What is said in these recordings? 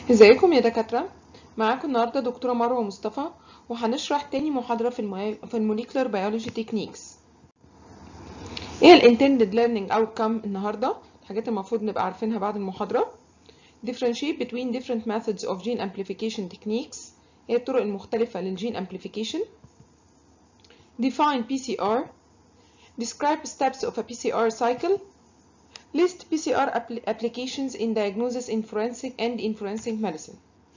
ازيكم يا دكاترة معاكم النهاردة دكتورة مروة مصطفى وهنشرح تاني محاضرة في المي... في الموليكولر بيولوجي تكنيكس ايه ال intended learning outcome النهاردة الحاجات المفروض نبقى عارفينها بعد المحاضرة differentiate between different methods of gene amplification techniques ايه الطرق المختلفة للجين amplification define PCR describe steps of a PCR cycle List PCR appli- applications in diagnosis in forensic and in forensic medicine.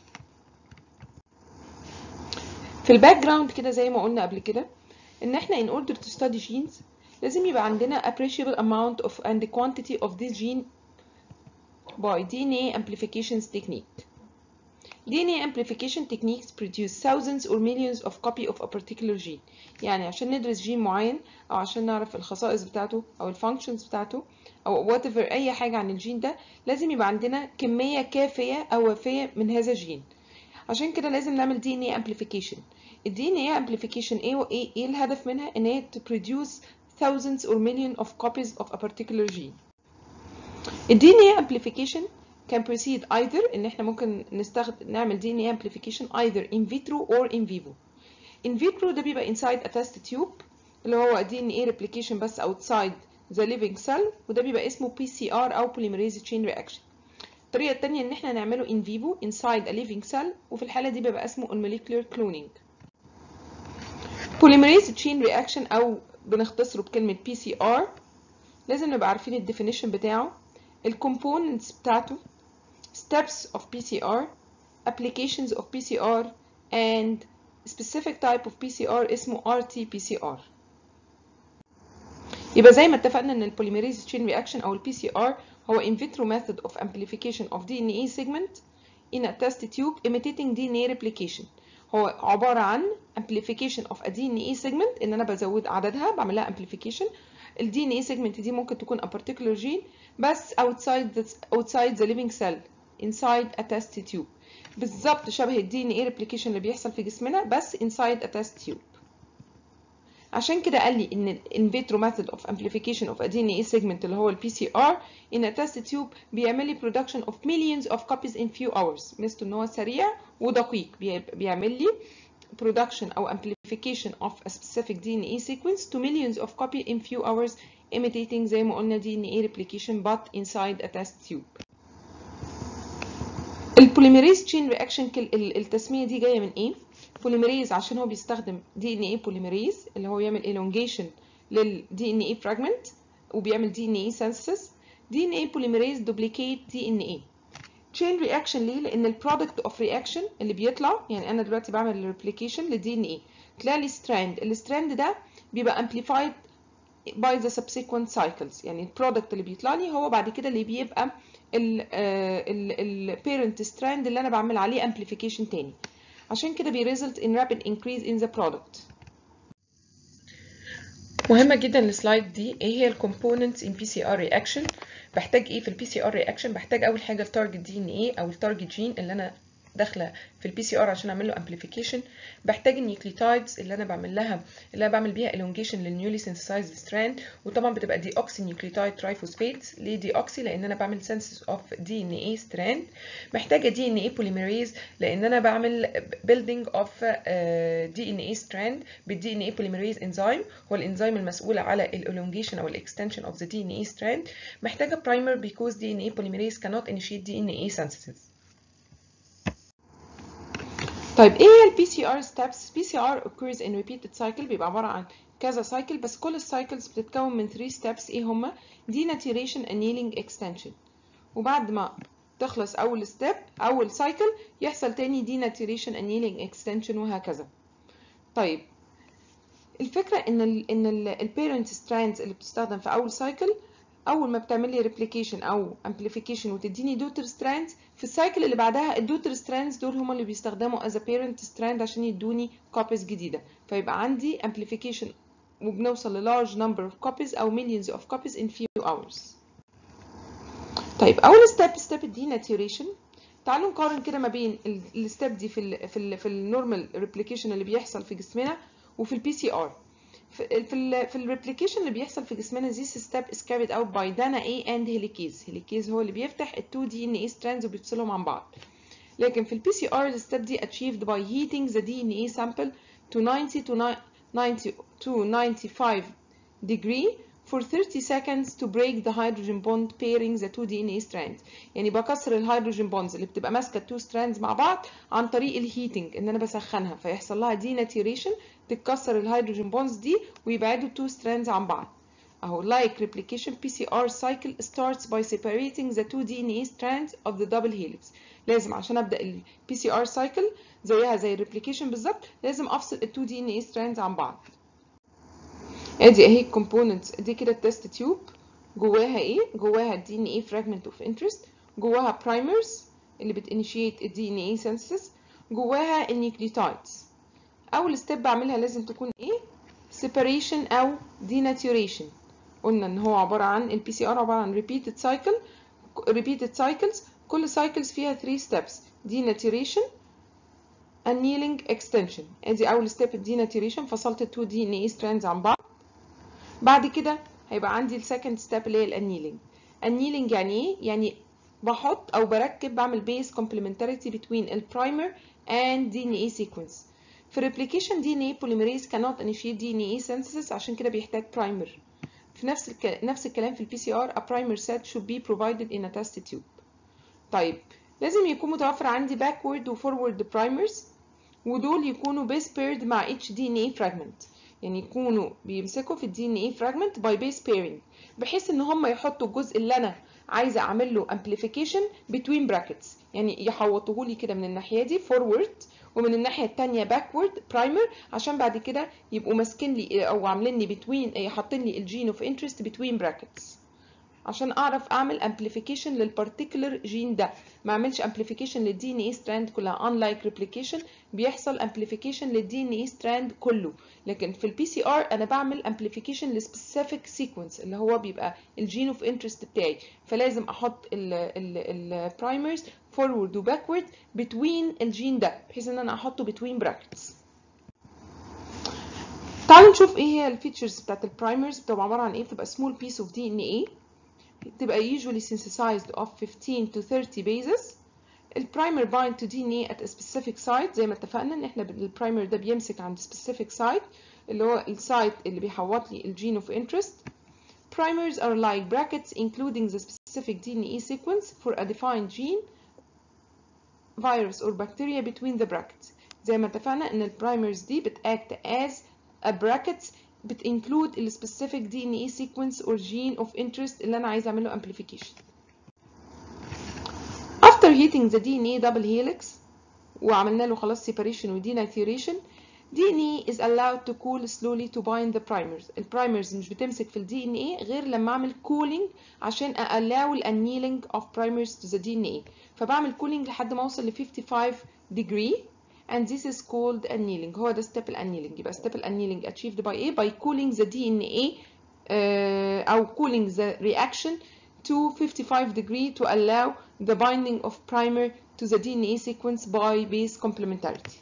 في الباك جراوند كده زي ما قلنا قبل كده ان احنا in order to study genes لازم يبقى عندنا appreciable amount of and quantity of this gene by DNA amplifications technique. DNA amplification techniques produce thousands or millions of copy of a particular gene. يعني عشان ندرس جين معين او عشان نعرف الخصائص بتاعته او الفانكشنز بتاعته او whatever اي حاجه عن الجين ده لازم يبقى عندنا كميه كافيه او وافيه من هذا الجين عشان كده لازم نعمل دي ان اي امبليفيكيشن الدي ان اي امبليفيكيشن ايه وايه ايه الهدف منها ان هي to produce thousands or million of copies of a particular gene الدي ان اي امبليفيكيشن can proceed either ان احنا ممكن نستخدم نعمل دي ان اي امبليفيكيشن either in vitro or in vivo in vitro ده بيبقى inside a test tube اللي هو دي ان اي replication بس outside the living cell وده بيبقى اسمه PCR أو polymerase chain reaction. الطريقة التانية إن احنا نعمله in vivo inside a living cell وفي الحالة دي بيبقى اسمه molecular cloning. polymerase chain reaction أو بنختصره بكلمة PCR لازم نبقى عارفين ال definition بتاعه ال components بتاعته steps of PCR applications of PCR and specific type of PCR اسمه RT-PCR. يبقى زي ما اتفقنا ان البوليميريز تشين رياكشن او البي سي ار هو in vitro method of amplification of DNA segment in a test tube imitating DNA replication هو عبارة عن amplification of a DNA segment ان انا بزود عددها بعمل لها amplification ال DNA segment دي ممكن تكون a particular gene بس outside the, outside the living cell inside a test tube بالظبط شبه ال DNA replication اللي بيحصل في جسمنا بس inside a test tube عشان كده قال لي ان ال in vitro method of amplification of a DNA segment اللي هو ال PCR in a test tube بيعمل لي production of millions of copies in few hours ميزته ان هو سريع ودقيق بيعمل لي production او amplification of a specific DNA sequence to millions of copy in few hours imitating زي ما قلنا DNA replication but inside a test tube البوليميريز تشين رياكشن التسميه دي جايه من ايه بوليميريز عشان هو بيستخدم دي ان اي بوليميريز اللي هو يعمل elongation للدي ان اي فراجمنت وبيعمل دي ان اي سينثيسيس دي ان اي بوليميريز دوبليكيت دي ان اي تشين رياكشن ليه لان البرودكت اوف رياكشن اللي بيطلع يعني انا دلوقتي بعمل ريبليكيشن للدي ان اي طلع لي ستراند الستراند ده بيبقى امبليفايد by the subsequent cycles يعني البرودكت اللي بيطلع لي هو بعد كده اللي بيبقى ال ال parent strand اللي انا بعمل عليه amplification تاني عشان كده بيريزلت in rapid increase in the product مهمة جدا السلايد دي ايه هي الكومبوننتس in PCR reaction بحتاج ايه في البي سي ار رياكشن بحتاج اول حاجة التارجت دي ان ايه او التارجت جين اللي انا داخله في البي سي ار عشان اعمل له امبليفيكيشن بحتاج النيوكليوتايدز اللي انا بعمل لها اللي انا بعمل بيها elongation للنيولي سينثسايزد ستراند وطبعا بتبقى دي اوكسي نيوكليوتايد ترايفوسفيت ليه دي اوكسي لان انا بعمل سينثيس اوف دي ان اي ستراند محتاجه دي ان اي بوليميريز لان انا بعمل بيلدينج اوف دي ان اي ستراند بالدي ان اي بوليميريز انزيم هو الانزيم المسؤول على الالونجيشن او الاكستنشن اوف ذا دي ان اي ستراند محتاجه برايمر because دي ان اي بوليميريز cannot initiate دي ان اي synthesis طيب ايه هي البي سي ار ستيبس بي سي ار occurs in repeated cycle بيبقى عباره عن كذا سايكل بس كل السايكلز بتتكون من 3 ستيبس ايه هما denaturation annealing extension وبعد ما تخلص اول ستيب اول سايكل يحصل تاني denaturation annealing extension وهكذا طيب الفكره ان ال ان البيرنت ستراندز اللي بتستخدم في اول سايكل اول ما بتعمل لي ريبليكيشن او امبليفيكيشن وتديني دوتر ستراندز في السايكل اللي بعدها الدوتر ستراندز دول هما اللي بيستخدموا از بيرنت ستراند عشان يدوني كوبيز جديده فيبقى عندي امبليفيكيشن وبنوصل للارج نمبر اوف كوبيز او millions اوف كوبيز in few hours طيب اول ستيب ستيب الديناتيوريشن تعالوا نقارن كده ما بين الستيب دي في ال في ال في النورمال ريبليكيشن اللي بيحصل في جسمنا وفي البي سي ار في ال في الريبليكيشن اللي بيحصل في جسمنا this step is carried out by Dana A and helicase helicase هو اللي بيفتح ال 2 DNA strands وبيفصلهم عن بعض لكن في البي سي ار الستep دي achieved by heating the DNA sample to 90 to 90 to 95 degree for 30 seconds to break the hydrogen bond pairing the two DNA strands يعني بكسر الهيدروجين بوندز اللي بتبقى ماسكه التو ستراندز مع بعض عن طريق الهيتنج ان انا بسخنها فيحصل لها ديناتيوريشن تتكسر الهيدروجين بوندز دي ويبعدوا التو ستراندز عن بعض اهو like replication PCR cycle starts by separating the two DNA strands of the double helix لازم عشان ابدا ال PCR cycle زيها زي الريبليكيشن بالظبط لازم افصل ال 2 DNA strands عن بعض ادي اهي الكومبوننتس دي كده التست تيوب جواها ايه جواها الدي ان ايه فراجمنت اوف انترست جواها برايمرز اللي بتانيشيت الدي ان ايه سينثيسيس جواها النيوكليوتايدز اول ستيب بعملها لازم تكون ايه سيباريشن او ديناتوريشن قلنا ان هو عباره عن البي سي ار عباره عن ريبيتد سايكل ريبيتد سايكلز كل سايكلز فيها 3 ستيبس ديناتوريشن annealing extension ادي اول ستيب الديناتوريشن فصلت ال 2 دي ان اي ستراندز عن بعض بعد كده هيبقى عندي السكند ستيب اللي هي الانيلينج انيلينج يعني ايه يعني بحط او بركب بعمل بيس complementarity between البرايمر and DNA sequence في replication DNA polymerase cannot initiate DNA synthesis عشان كده بيحتاج برايمر في نفس الك... نفس الكلام في البي سي ار a primer set should be provided in a test tube طيب لازم يكون متوفر عندي backward و forward primers ودول يكونوا base paired مع each DNA fragment يعني يكونوا بيمسكوا في الدي ان اي فراجمنت باي بيس بيرنج بحيث ان هم يحطوا الجزء اللي انا عايزه اعمل له امبليفيكيشن بتوين براكتس يعني يحوطوه لي كده من الناحيه دي فورورد ومن الناحيه الثانيه باكورد برايمر عشان بعد كده يبقوا ماسكين لي او عاملين لي بتوين حاطين لي الجين اوف انترست بتوين براكتس عشان اعرف اعمل امبليفيكيشن للبارتيكولر جين ده ما اعملش امبليفيكيشن للدي ان اي ستراند كلها unlike ريبليكيشن بيحصل امبليفيكيشن للدي ان اي ستراند كله لكن في البي سي ار انا بعمل امبليفيكيشن لسبيسيفيك سيكونس اللي هو بيبقى الجين اوف انترست بتاعي فلازم احط البرايمرز فورورد وباكورد بتوين الجين ده بحيث ان انا احطه بتوين براكتس تعالوا نشوف ايه هي الفيتشرز بتاعت البرايمرز بتبقى عباره عن ايه بتبقى small piece of DNA تبقى usually synthesized of 15 to 30 bases البرايمر bind to DNA at a specific site زي ما اتفقنا ان احنا البرايمر ده بيمسك عند specific site اللي هو السايت اللي بيحوط لي الجين of interest primers are like brackets including the specific DNA sequence for a defined gene virus or bacteria between the brackets زي ما اتفقنا ان البرايمرز دي بتact as a brackets بتinclude ال specific DNA sequence or gene of interest اللي انا عايزه اعمل له amplification. After heating the DNA double helix وعملنا له خلاص separation و denaturation DNA is allowed to cool slowly to bind the primers. البرايمرز مش بتمسك في ال DNA غير لما اعمل cooling عشان allow ال annealing of primers to the DNA. فبعمل cooling لحد ما اوصل ل 55 degree and this is called annealing هو ده step annealing يبقى step annealing achieved by ايه by cooling the DNA uh, او cooling the reaction to 55 degree to allow the binding of primer to the DNA sequence by base complementarity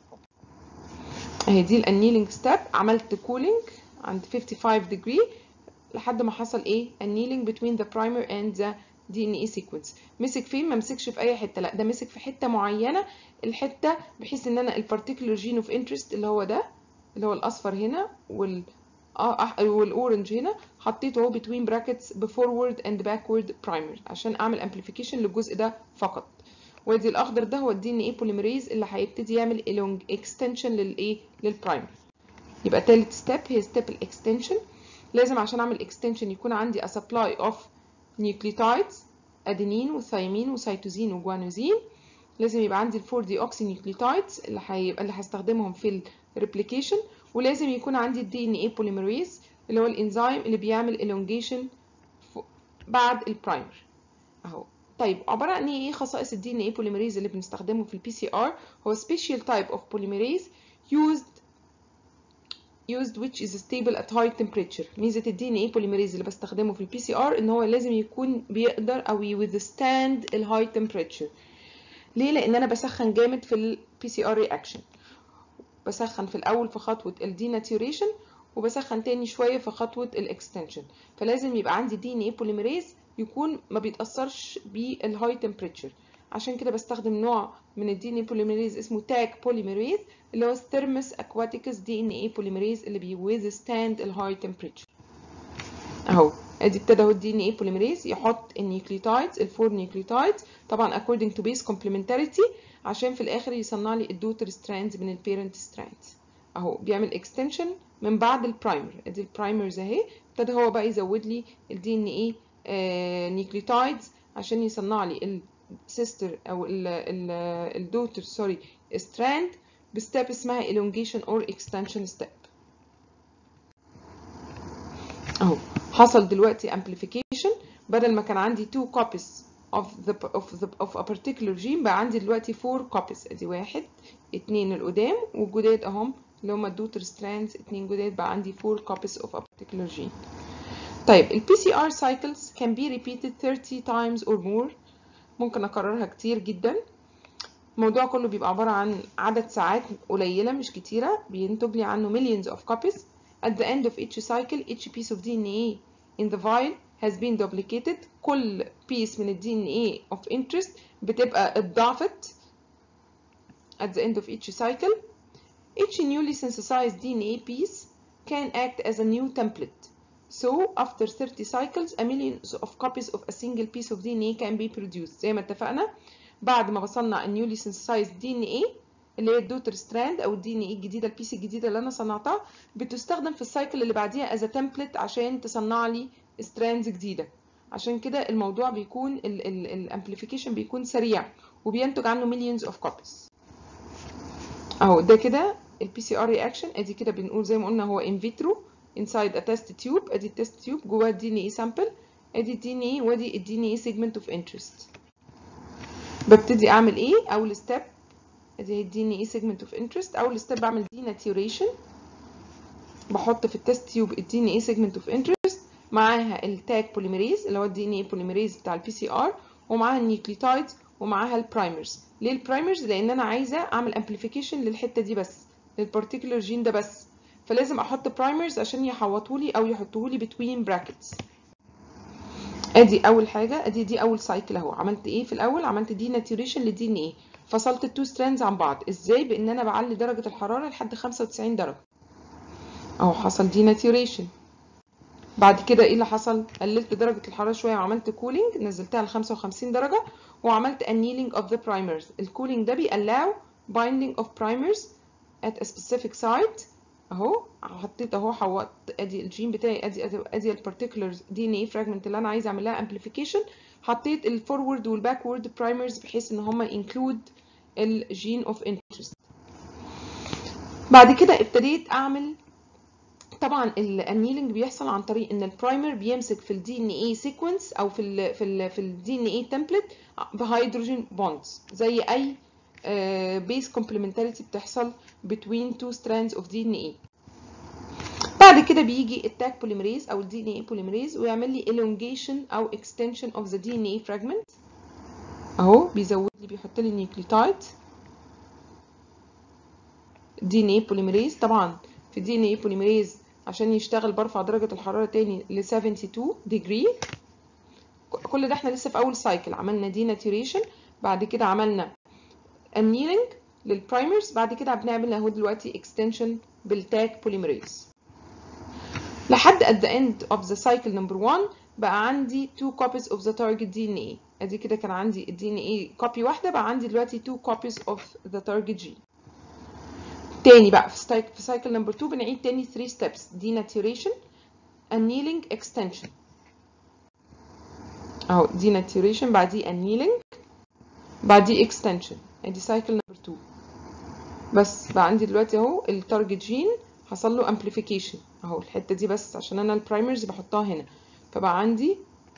اهي دي الانيلينج ستيب عملت cooling عند 55 degree لحد ما حصل ايه annealing between the primer and the DNA sequence مسك فين ما مسكش في اي حته لا ده مسك في حته معينه الحته بحيث ان انا البارتيكولر جين اوف انترست اللي هو ده اللي هو الاصفر هنا وال والاورنج هنا حطيته اهو بتوين براكتس بفورورد اند باكورد برايمر عشان اعمل امبليفيكيشن للجزء ده فقط وادي الاخضر ده هو الدي ان اي بوليمريز اللي هيبتدي يعمل الونج اكستنشن للايه للبرايمر يبقى تالت ستيب هي ستيب الاكستنشن لازم عشان اعمل اكستنشن يكون عندي a supply of nucleotides ادينين وثيامين وسيتوزين وجوانوزين لازم يبقى عندي الفور دي اوكسي نيوكليوتايدز اللي هيبقى اللي هستخدمهم في الريبليكيشن ولازم يكون عندي الدي ان اي بوليمريز اللي هو الانزيم اللي بيعمل elongation بعد البرايمر اهو طيب عباره عن ايه خصائص الدي ان اي بوليمريز اللي بنستخدمه في البي سي ار هو special type of polymerase used used which is stable at high temperature ميزه الدي ان اي بوليمريز اللي بستخدمه في البي سي ار ان هو لازم يكون بيقدر او withstand الهاي temperature ليه لان انا بسخن جامد في البي سي ار رياكشن بسخن في الاول في خطوه الديناتوريشن وبسخن تاني شويه في خطوه الاكستنشن فلازم يبقى عندي دي ان اي بوليمريز يكون ما بيتاثرش بالهاي temperature عشان كده بستخدم نوع من الدي ان اي بوليميريز اسمه تاك بوليميريز اللي هو ثيرمس اكواتيكس دي ان اي بوليميريز اللي بيويزستاند الهاي تمبريتشر اهو ادي ابتدى اهو الدي ان اي بوليميريز يحط النيوكليوتايدز الفور نيوكليوتايدز طبعا according to base complementarity عشان في الاخر يصنع لي الدوتر ستراندز من البيرنت ستراندز اهو بيعمل اكستنشن من بعد البرايمر ادي البرايمرز اهي ابتدى هو بقى يزود لي الدي ان اي نيوكليوتايدز عشان يصنع لي السيستر او الدوتر سوري ستراند بستيب اسمها elongation or extension step اهو حصل دلوقتي amplification بدل ما كان عندي 2 copies of the of the of a particular gene بقى عندي دلوقتي 4 copies ادي واحد اتنين القدام والجداد اهم اللي هما الدوتر strands اتنين جداد بقى عندي 4 copies of a particular gene طيب ال PCR cycles can be repeated 30 times or more ممكن اكررها كتير جدا الموضوع كله بيبقى عبارة عن عدد ساعات قليلة مش كتيرة بينتج لي عنه millions of copies at the end of each cycle each piece of DNA in the vial has been duplicated كل piece من ال DNA of interest بتبقى اتضاعفت at the end of each cycle each newly synthesized DNA piece can act as a new template so after 30 cycles a millions of copies of a single piece of DNA can be produced زي ما اتفقنا بعد ما بصنع النيولي سينثسايزد دي ان ايه اللي هي الدوتر ستراند او الدي ان ايه الجديده البيس الجديده اللي انا صنعتها بتستخدم في السايكل اللي بعديها از تمبلت عشان تصنع لي ستراندز جديده عشان كده الموضوع بيكون الامبليفيكيشن بيكون سريع وبينتج عنه مليونز اوف كوبيز اهو ده كده البي سي ار رياكشن ادي كده بنقول زي ما قلنا هو ان فيترو انسايد ا تيست تيوب ادي التيست تيوب جواها الدي ان اي سامبل ادي الدي ان اي وادي الدي ان اي سيجمنت اوف انترست ببتدي اعمل ايه اول ستيب ادي الدي ان اي سيجمنت اوف انترست اول ستيب بعمل دي ناتيوريشن بحط في التست تيوب الدي ان اي سيجمنت اوف انترست معاها التاج بوليميريز اللي هو الدي ان اي بوليميريز بتاع البي سي ار ومعاها النيوكليوتايدز ومعاها البرايمرز ليه البرايمرز لان انا عايزه اعمل امبليفيكيشن للحته دي بس للبارتيكولر جين ده بس فلازم احط برايمرز عشان يحوطوا لي او يحطوه لي بتوين براكتس ادي اول حاجه ادي دي اول سايكل اهو عملت ايه في الاول عملت دي ناتيوريشن للدي ان ايه فصلت التو ستراندز عن بعض ازاي بان انا بعلي درجه الحراره لحد 95 درجه اهو حصل دي ناتيوريشن بعد كده ايه اللي حصل قللت درجه الحراره شويه وعملت كولينج نزلتها ل 55 درجه وعملت annealing of the primers الكولينج ده بيallow binding of primers at a specific site اهو حطيت اهو حوطت ادي الجين بتاعي ادي ادي, أدي البارتيكولر دي ان اي فراجمنت اللي انا عايزه اعمل لها امبليفيكيشن حطيت الفورورد والباكورد برايمرز بحيث ان هم انكلود الجين اوف انترست بعد كده ابتديت اعمل طبعا الانيلنج بيحصل عن طريق ان البرايمر بيمسك في الدي ان اي سيكونس او في ال في ال في الدي ان اي تمبلت بهيدروجين بوندز زي اي بيس كومبلمنتاريتي بتحصل between two strands of DNA بعد كده بيجي التاك بوليمريز او الدي ان اي بوليمريز ويعمل لي elongation او extension of the DNA fragment اهو بيزود لي بيحط لي نيوكليوتايد دي ان اي بوليمريز طبعا في الدي ان اي بوليمريز عشان يشتغل برفع درجة الحرارة تاني ل 72 ديجري كل ده احنا لسه في اول سايكل عملنا دي ناتيوريشن بعد كده عملنا annealing للبرايمرز بعد كده بنعمل اهو دلوقتي extension بالتاك بوليمريز لحد at the end of the cycle number 1 بقى عندي two copies of the target DNA ادي كده كان عندي ال DNA copy واحدة بقى عندي دلوقتي two copies of the target gene تاني بقى في cycle في cycle number 2 بنعيد تاني 3 steps denaturation annealing extension اهو denaturation بعديه annealing بعديه extension ادي cycle number 2 بس بقى عندي دلوقتي اهو التارجت جين حصل له amplification اهو الحته دي بس عشان انا البرايمرز بحطها هنا فبقى عندي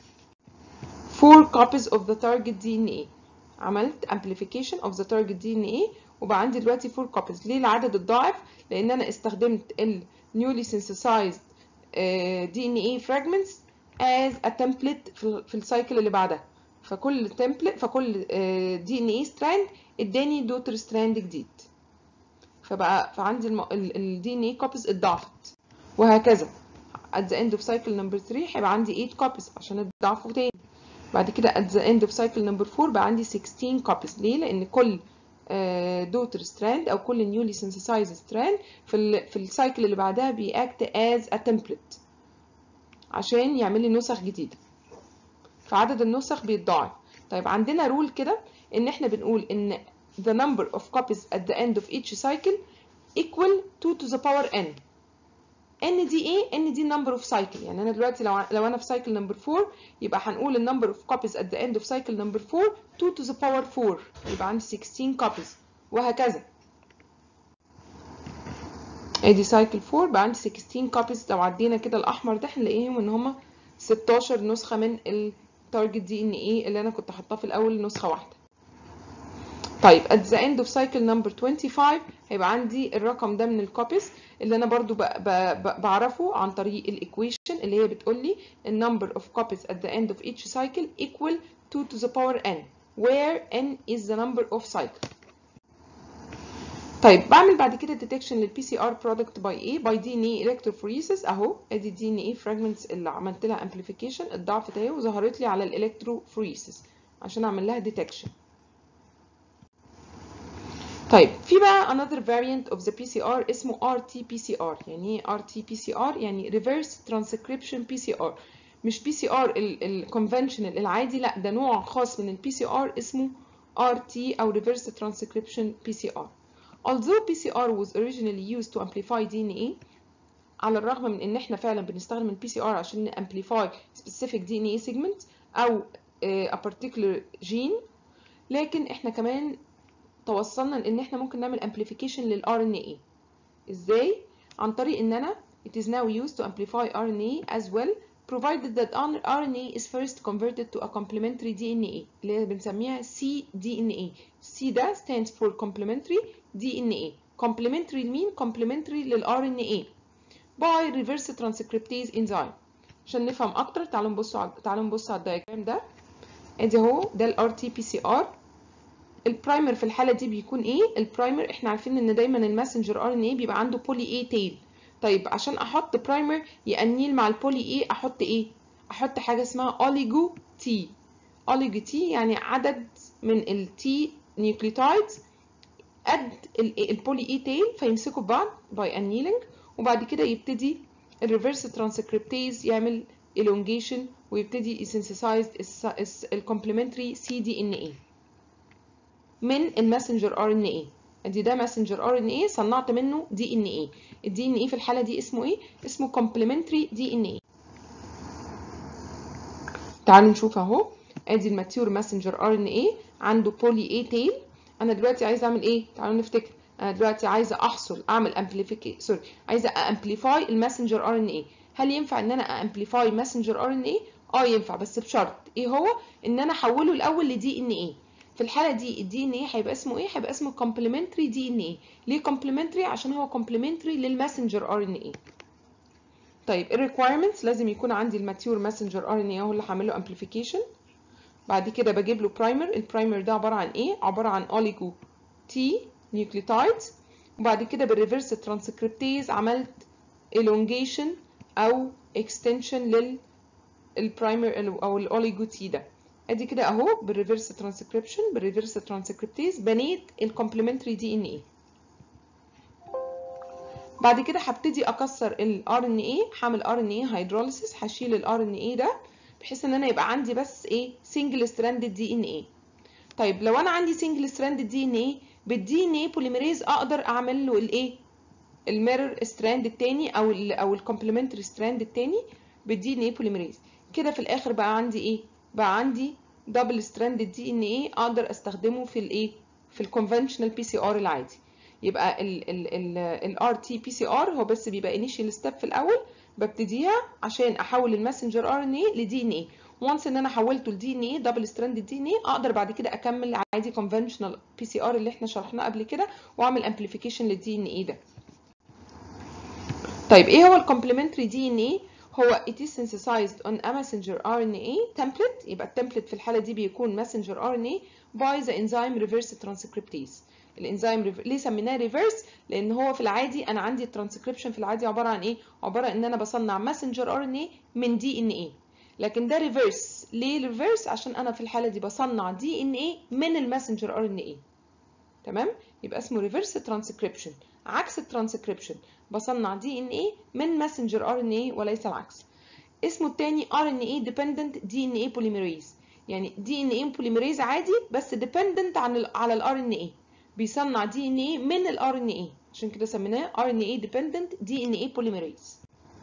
4 copies of the target DNA عملت amplification of the target DNA وبقى عندي دلوقتي 4 copies ليه العدد اتضاعف لان انا استخدمت ال newly synthesized uh, DNA fragments as a template في, في السايكل اللي بعدها فكل template فكل uh, DNA strand اداني دوتر ستراند جديد فبقى فعندي ال DNA copies اتضاعفت وهكذا at the end of cycle number 3 هيبقى عندي 8 copies عشان اتضاعفوا تاني بعد كده at the end of cycle number 4 بقى عندي 16 copies ليه لان كل دوتر ستراند او كل نيولي synthesized ستراند في ال في السايكل اللي بعدها بيأكت as a template عشان يعمل لي نسخ جديده فعدد النسخ بيتضاعف طيب عندنا رول كده ان احنا بنقول ان the number of copies at the end of each cycle equal 2 to the power n n دي ايه n دي number of cycle يعني انا دلوقتي لو لو انا في cycle number 4 يبقى هنقول ال number of copies at the end of cycle number 4 2 to the power 4 يبقى عندي 16 copies وهكذا ادي cycle 4 بقى عندي 16 copies لو عدينا كده الاحمر ده هنلاقيهم ان هما 16 نسخه من التارجت دي ان ايه اللي انا كنت حاطاه في الاول نسخه واحده طيب at the end of cycle number 25 هيبقى عندي الرقم ده من الكوبيز اللي انا برضو ب ب ب بعرفه عن طريق الايكويشن اللي هي بتقول لي ال number of copies at the end of each cycle equal 2 to the power n where n is the number of cycle طيب بعمل بعد كده detection للبي سي ار product by ايه by DNA electrophoresis اهو ادي دي ان ايه fragments اللي عملت لها amplification اتضاعفت اهي وظهرت لي على الالكتروفوريسيس عشان اعمل لها detection طيب في بقى another variant of the PCR اسمه RT-PCR يعني ايه RT-PCR يعني reverse transcription PCR مش PCR الكونفنشنال العادي لا ده نوع خاص من ال PCR اسمه RT أو reverse transcription PCR although PCR was originally used to amplify DNA على الرغم من ان احنا فعلا بنستخدم ال PCR عشان amplify specific DNA segment او a particular gene لكن احنا كمان توصلنا لان احنا ممكن نعمل amplification لل RNA ازاي عن طريق ان انا it is now used to amplify RNA as well provided that RNA is first converted to a complementary DNA اللي هي بنسميها cDNA C ده stands for complementary DNA complementary لمين complementary لل RNA by reverse transcriptase enzyme عشان نفهم اكتر تعالوا نبصوا على تعالوا نبص على الدايجرام ده ادي اهو ده ال RT-PCR البرايمر في الحاله دي بيكون ايه البرايمر احنا عارفين ان دايما الماسنجر ار ان اي بيبقى عنده بولي اي تيل طيب عشان احط برايمر يانيل مع البولي اي احط ايه احط حاجه اسمها اوليجو تي اوليجو تي يعني عدد من التي نيوكليوتايدز قد البولي اي تيل فيمسكوا ببعض باي انيلينج وبعد كده يبتدي الريفرس ترانسكريبتيز يعمل elongation ويبتدي يسنسسايز الكومبلمنتري سي دي ان اي من الماسنجر ار ان اي ادي ده ماسنجر ار ان اي صنعت منه دي ان اي الدي ان اي في الحاله دي اسمه ايه اسمه كومبلمنتري دي ان اي تعالوا نشوف اهو ادي الماتيور ماسنجر ار ان اي عنده بولي اي تيل انا دلوقتي عايزه اعمل ايه تعالوا نفتكر انا دلوقتي عايزه احصل اعمل امبليفيكي سوري عايزه امبليفاي الماسنجر ار ان اي هل ينفع ان انا امبليفاي ماسنجر ار ان اي اه ينفع بس بشرط ايه هو ان انا احوله الاول لدي ان اي في الحاله دي الدي ان ايه هيبقى اسمه ايه هيبقى اسمه كومبلمنتري دي ان ايه ليه كومبلمنتري عشان هو كومبلمنتري للماسنجر ار ان ايه طيب الريكويرمنتس لازم يكون عندي الماتيور ماسنجر ار ان ايه هو اللي هعمل له امبليفيكيشن بعد كده بجيب له برايمر البرايمر ده عباره عن ايه عباره عن اوليجو تي نيوكليوتايدز وبعد كده بالريفرس ترانسكريبتيز عملت elongation او extension لل البرايمر او الاوليجو تي ده ادي كده اهو بالريفرس ترانسكريبشن بالريفرس ترانسكريبتيز بنيت الكومبلمنتري دي ان ايه بعد كده هبتدي اكسر الار ان ايه هعمل ار ان ايه هيدروليسيس هشيل الار ان ايه ده بحيث ان انا يبقى عندي بس ايه سنجل ستراندد دي ان ايه طيب لو انا عندي سنجل ستراندد دي ان ايه بالدي ان ايه بوليميريز اقدر اعمل له الايه الميرور ستراند التاني او ال او الكومبلمنتري ستراند التاني بالدي ان ايه بوليميريز كده في الاخر بقى عندي ايه بقى عندي دبل ستراند دي ان ايه اقدر استخدمه في الايه في الكونفنشنال بي سي ار العادي يبقى الار تي بي سي ار هو بس بيبقى انيشال ستيب في الاول ببتديها عشان احول الماسنجر ار ان ايه لدي ان ايه وانس ان انا حولته لدي ان ايه دبل ستراند دي ان ايه اقدر بعد كده اكمل عادي كونفنشنال بي سي ار اللي احنا شرحناه قبل كده واعمل امبليفيكيشن للدي ان ايه ده طيب ايه هو الكومبلمنتري دي ان ايه هو it is synthesized on a messenger RNA template يبقى التمبلت في الحالة دي بيكون messenger RNA by the enzyme reverse transcriptase الانزيم ريف... ليه سميناه ريفرس لان هو في العادي انا عندي الترانسكريبشن في العادي عباره عن ايه عباره ان انا بصنع messenger RNA من دي ان ايه لكن ده ريفرس ليه ريفرس عشان انا في الحاله دي بصنع دي ان ايه من الماسنجر ار ان ايه تمام يبقى اسمه ريفرس ترانسكريبشن عكس الترانسكريبشن بصنع دي ان ايه من ماسنجر ار ان ايه وليس العكس اسمه التاني ار ان ايه ديبندنت دي ان ايه بوليميريز يعني دي ان ايه بوليميريز عادي بس ديبندنت عن ال على الار ان ايه بيصنع دي ان ايه من الار ان ايه عشان كده سميناه ار ان ايه ديبندنت دي ان ايه بوليميريز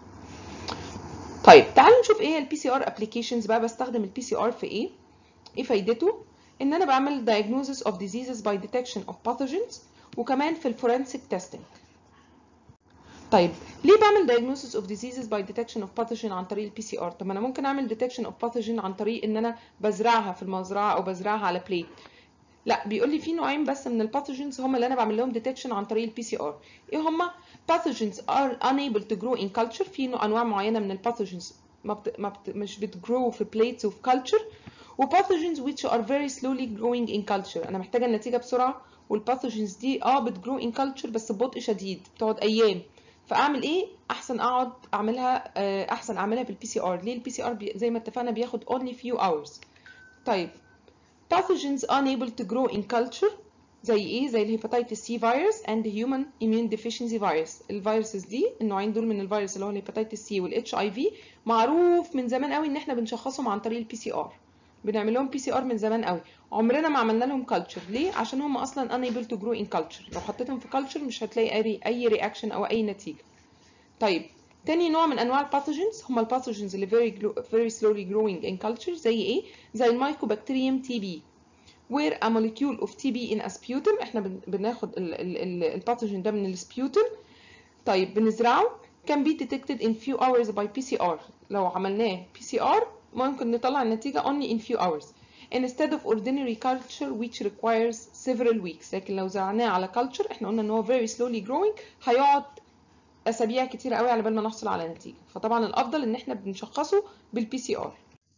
طيب تعالوا نشوف ايه البي سي ار ابلكيشنز بقى بستخدم البي سي ار في ايه ايه فايدته ان انا بعمل diagnosis of diseases by detection of pathogens وكمان في الفورنسيك تيستنج طيب ليه بعمل diagnosis of diseases by detection of pathogen عن طريق البي سي ار طب ما انا ممكن اعمل detection of pathogen عن طريق ان انا بزرعها في المزرعه او بزرعها على بليت لا بيقول لي في نوعين بس من الباثوجينز هم اللي انا بعمل لهم ديتكشن عن طريق البي سي ار ايه هم pathogens are unable to grow in culture في انواع معينه من الباثوجينز ما, بت... ما بت... مش بتجرو في بليتس وفي culture وباثوجينز which are very slowly growing in culture انا محتاجه النتيجه بسرعه والباثوجينز دي اه بتجرو in culture بس ببطء شديد بتقعد ايام فاعمل ايه احسن اقعد اعملها احسن اعملها بالبي سي ار ليه البي سي ار زي ما اتفقنا بياخد only few hours طيب pathogens unable to grow in culture زي ايه زي الهيباتيتس سي فيروس and human immune deficiency virus الفيروسز دي النوعين دول من الفيروس اللي هو الهيباتيتس سي والاتش اي في معروف من زمان قوي ان احنا بنشخصهم عن طريق البي سي ار بنعمل لهم بي سي ار من زمان قوي عمرنا ما عملنا لهم كلتشر ليه عشان هم اصلا unable to grow in culture لو حطيتهم في كلتشر مش هتلاقي اي اي رياكشن او اي نتيجه طيب تاني نوع من انواع الباثوجينز هم الباثوجينز اللي very very slowly growing in culture زي ايه زي المايكوبكتيريوم تي بي where a molecule of TB in a sputum احنا بناخد الباثوجين ده من السبيوتم طيب بنزرعه can be detected in few hours by PCR لو عملناه PCR ممكن نطلع النتيجة only in few hours instead of ordinary culture which requires several weeks لكن لو زرعناه على culture احنا قلنا ان هو very slowly growing هيقعد اسابيع كتير قوي على بال ما نحصل على نتيجة فطبعا الافضل ان احنا بنشخصه بالبي سي ار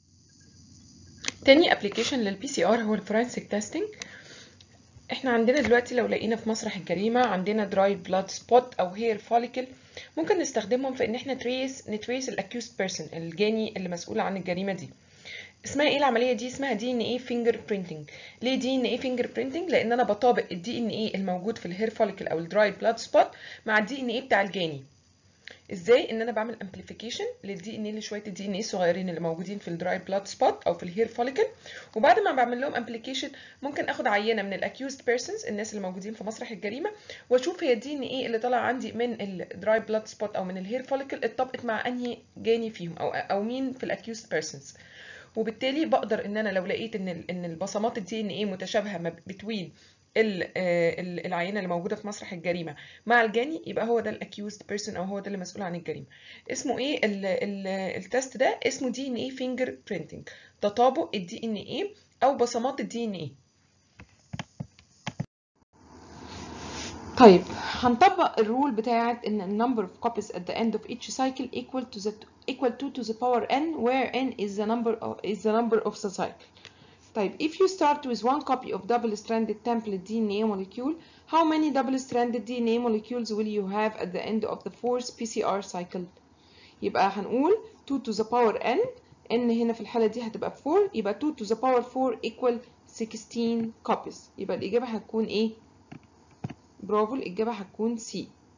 تاني ابلكيشن للبي سي ار هو الفورنسيك تيستنج احنا عندنا دلوقتي لو لقينا في مسرح الجريمه عندنا دراي بلاد سبوت او هير فوليكل ممكن نستخدمهم في ان احنا تريس نتريس الاكيوست بيرسون الجاني اللي مسؤول عن الجريمه دي اسمها ايه العمليه دي اسمها دي ان ايه فينجر برينتنج ليه دي ان ايه فينجر برينتنج لان انا بطابق الدي ان ايه الموجود في الهير فوليكل او الدراي بلاد سبوت مع الدي ان ايه بتاع الجاني ازاي ان انا بعمل امبليفيكيشن للدي ان ايه لشويه الدي ان ايه الصغيرين اللي موجودين في الدراي بلاد سبوت او في الهير فوليكل وبعد ما بعمل لهم امبليكيشن ممكن اخد عينه من الاكيوزد بيرسونز الناس اللي موجودين في مسرح الجريمه واشوف هي الدي ان ايه اللي طالع عندي من الدراي بلاد سبوت او من الهير فوليكل اتطبقت مع انهي جاني فيهم او او مين في الاكيوزد بيرسونز وبالتالي بقدر ان انا لو لقيت ان ان البصمات الدي ان ايه متشابهه بتوين العينه اللي موجوده في مسرح الجريمه مع الجاني يبقى هو ده الاكيوزد بيرسون او هو ده اللي مسؤول عن الجريمه اسمه ايه التست ده اسمه دي ان ايه فينجر برينتنج تطابق الدي ان ايه او بصمات الدي ان ايه طيب هنطبق الرول بتاعت ان ال number of copies at the end of each cycle equal to the equal to to the power n where n is the number of is the number of the cycle طيب if you start with one copy of double-stranded template DNA molecule how many double-stranded DNA molecules will you have at the end of the fourth PCR cycle يبقى هنقول 2 to the power n n هنا في الحالة دي هتبقى 4 يبقى 2 to the power 4 equal 16 copies يبقى الإجابة هتكون إيه؟ برافو الإجابة هتكون C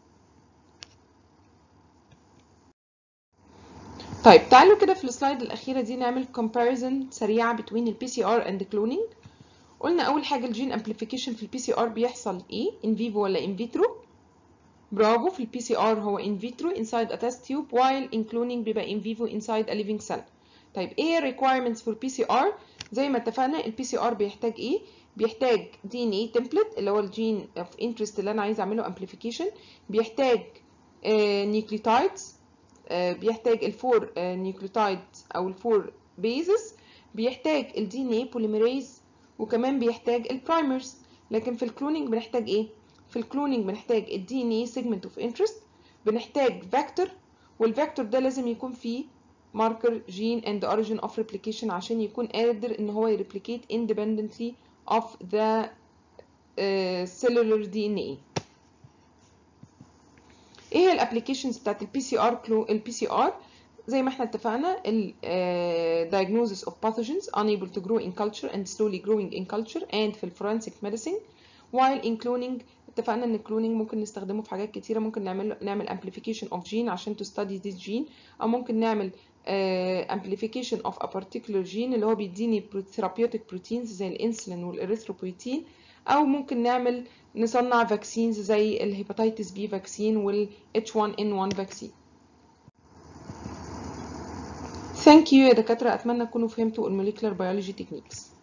طيب تعالوا كده في السلايد الأخيرة دي نعمل comparison سريعة between ال PCR and cloning قلنا أول حاجة الجين amplification في ال PCR بيحصل إيه in vivo ولا in vitro برافو في ال PCR هو in vitro inside a test tube while in cloning بيبقى in vivo inside a living cell طيب إيه requirements for PCR زي ما اتفقنا ال PCR بيحتاج إيه بيحتاج DNA template اللي هو الجين of interest اللي أنا عايز أعمله amplification بيحتاج nucleotides بيحتاج الفور نيوكليوتايد او الفور بيزس بيحتاج الدي ان اي بوليميريز وكمان بيحتاج البرايمرز لكن في الكلونينج بنحتاج ايه في الكلونينج بنحتاج الدي ان اي سيجمنت اوف انترست بنحتاج فيكتور والفيكتور ده لازم يكون فيه ماركر جين اند اوريجين اوف ريبليكيشن عشان يكون قادر ان هو يريبليكيت independently of the uh, cellular DNA ايه هي الابلكيشنز بتاعت البي سي ار البي سي ار زي ما احنا اتفقنا ال uh, diagnosis of pathogens unable to grow in culture and slowly growing in culture and في forensic medicine while in cloning اتفقنا ان الكلونينج ممكن نستخدمه في حاجات كتيره ممكن نعمل نعمل amplification of gene عشان to study this gene او ممكن نعمل uh, amplification of a particular gene اللي هو بيديني therapeutic proteins زي الانسولين والاريثروبويتين او ممكن نعمل نصنع فاكسينز زي الهيباتيتس بي فاكسين وال H1N1 فاكسين ثانك يو يا دكاتره اتمنى تكونوا فهمتوا الموليكولار بيولوجي تكنيكس